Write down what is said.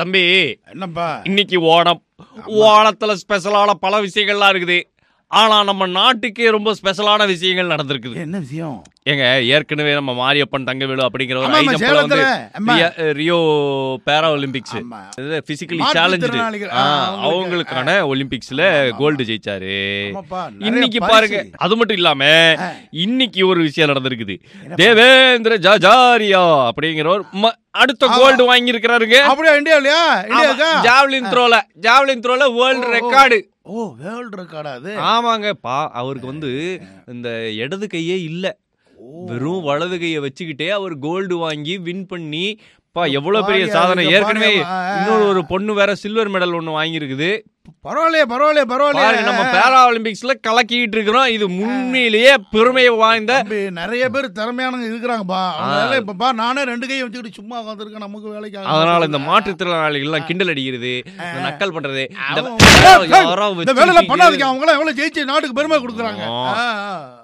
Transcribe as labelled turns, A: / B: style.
A: தம்பி
B: என்னப்பா
A: இன்னைக்கு ஓணம் ஓணத்துல ஸ்பெஷலான பல விஷயங்கள்லாம் இருக்குது ஆனா நம்ம நாட்டுக்கே ரொம்ப ஸ்பெஷலான விஷயங்கள் நடந்திருக்குது
B: என்ன விஷயம்
A: ஏங்க ஏற்கனவே நம்ம மாரியப்பன் தங்கவேலு அப்படிங்கிற ஒரு
B: ஆமா,
A: ஹை
B: ஆமா,
A: ஜம்ப்ல வந்து
B: சேலத்துல, ஆமா.
A: ரிய- ரியோ பேரா ஒலிம்பிக்ஸ்
B: ஆமா.
A: பிசிக்கலி
B: மாற்றுத்திறனாளிகள்,
A: சேலஞ்சு
B: ஆ, அவங்களுக்கு,
A: அவங்களுக்கான ஒலிம்பிக்ஸ்ல கோல்டு ஜெயிச்சாரு
B: ஆமாப்பா, நிறைய
A: இன்னைக்கு
B: பரிசு.
A: பாருங்க அது மட்டும் இல்லாம
B: ஆ.
A: இன்னைக்கு ஒரு விஷயம் நடந்திருக்குது தேவேந்திர ஜாஜாரியா அப்படிங்கிறவர் ம- அடுத்த
B: ஆமா.
A: கோல்டு வாங்கி இருக்கிறாருங்க
B: அப்படியா இந்தியாவிலயா இந்தியாக்கா
A: ஜாவ்லின் த்ரோல ஜாவ்லின் த்ரோல வேர்ல்டு
B: ஓ, ஓ.
A: ரெக்கார்டு
B: ஓ வேர்ல்ட் ரெக்கார்டா அது
A: ஆமாங்க பா அவருக்கு வந்து இந்த இடது கையே இல்ல வெறும் வலது கையை வச்சுக்கிட்டே அவர் கோல்டு வாங்கி வின் பண்ணி பா எவ்வளவு பெரிய
B: பாருங்க,
A: சாதனை
B: அதுக்கு
A: ஏற்கனவே
B: பாருங்க, ஆ, ஆ.
A: இன்னொரு ஒரு பொண்ணு வேற சில்வர் மெடல் ஒண்ணு வாங்கியிருக்குது
B: பரவாயில்லையே பரவாயில்லையே
A: பாருங்க
B: பரவாயில்லையே
A: நம்ம பேரா ஒலிம்பிக்ஸ்ல கலக்கிட்டு இருக்கிறோம் இது உண்மையிலேயே பெருமை வாய்ந்த
B: தம்பி, நிறைய பேர் திறமையானவங்க இருக்கிறாங்கப்பா அவங்க இப்பப்பா நானே ரெண்டு கையை வச்சுக்கிட்டு சும்மா உட்காந்துருக்கேன் நமக்கு வேலைக்கு ஆகாது.
A: அதனால இந்த மாற்றுத்திறனாளிகள் எல்லாம் கிண்டல் அடிக்கிறது இந்த நக்கல் பண்றது இந்த
B: அவன்
A: யாரோ
B: இந்த வேலை
A: வச்சுக்கிட்டு
B: பண்ணாதீங்க அவங்க எல்லாம் எவ்வளவு ஜெயிச்சு நாட்டுக்கு பெருமை கொடுக்குறாங்க
A: ஆமா.
B: ஆ, ஆ.